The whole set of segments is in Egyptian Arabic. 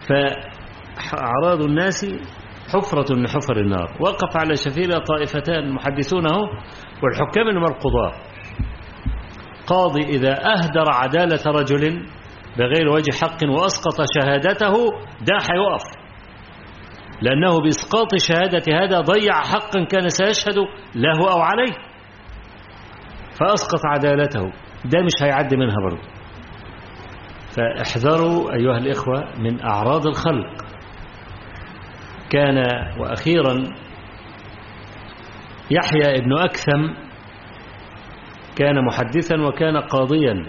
فأعراض الناس حفرة من حفر النار وقف على شفيرة طائفتان محدثونه والحكام من القضاة قاضي إذا أهدر عدالة رجل بغير وجه حق وأسقط شهادته ده حيوقف لأنه بإسقاط شهادة هذا ضيع حقا كان سيشهد له أو عليه فأسقط عدالته ده مش هيعدي منها برضه فاحذروا أيها الإخوة من أعراض الخلق كان وأخيرا يحيى ابن أكثم كان محدثا وكان قاضيا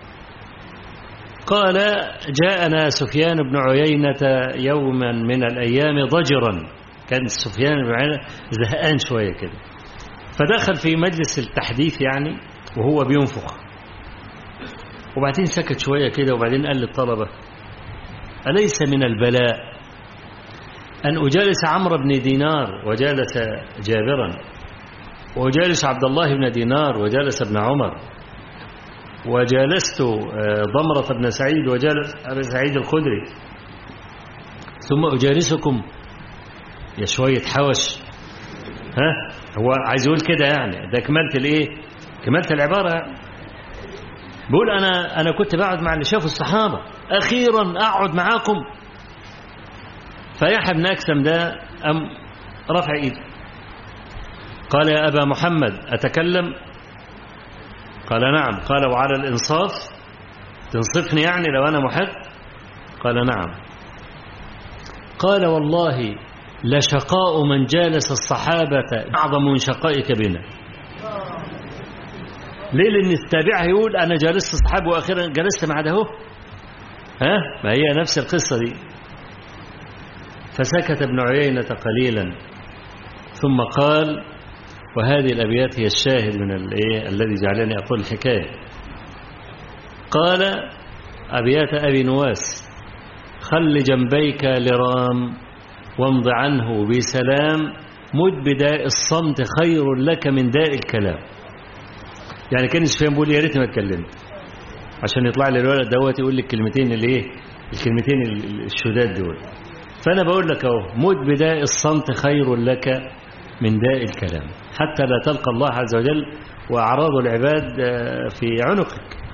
قال جاءنا سفيان بن عيينة يوما من الأيام ضجرا كان سفيان بن عيينة زهقان شوية كده فدخل في مجلس التحديث يعني وهو بينفخ وبعدين سكت شوية كده وبعدين قال للطلبة أليس من البلاء أن أجالس عمرو بن دينار وجالس جابرا وجالس عبد الله بن دينار وجالس ابن عمر وجالست ضمرة بن سعيد وجالس أبي سعيد الخدري ثم أجالسكم يا شوية حوش ها هو عايز يقول كده يعني ده كملت الايه كملت العبارة بقول أنا أنا كنت بقعد مع اللي شافوا الصحابة أخيرا أقعد معاكم فيحيى بن أكثم ده أم رفع إيده قال يا أبا محمد أتكلم قال نعم قال وعلى الإنصاف تنصفني يعني لو أنا محق قال نعم قال والله لشقاء من جالس الصحابة أعظم من شقائك بنا ليه لأن التابع يقول أنا جالست الصحابة وأخيرا جلست مع ده ها ما هي نفس القصة دي فسكت ابن عيينة قليلا ثم قال وهذه الأبيات هي الشاهد من الإيه الذي جعلني أقول الحكاية قال أبيات أبي نواس خل جنبيك لرام وامض عنه بسلام مد بداء الصمت خير لك من داء الكلام يعني كان سفيان بيقول يا ريتني ما اتكلمت عشان يطلع لي الولد دوت يقول لي الكلمتين اللي ايه الكلمتين الشداد دول فانا بقول لك اهو مد بداء الصمت خير لك من داء الكلام حتى لا تلقى الله عز وجل واعراض العباد في عنقك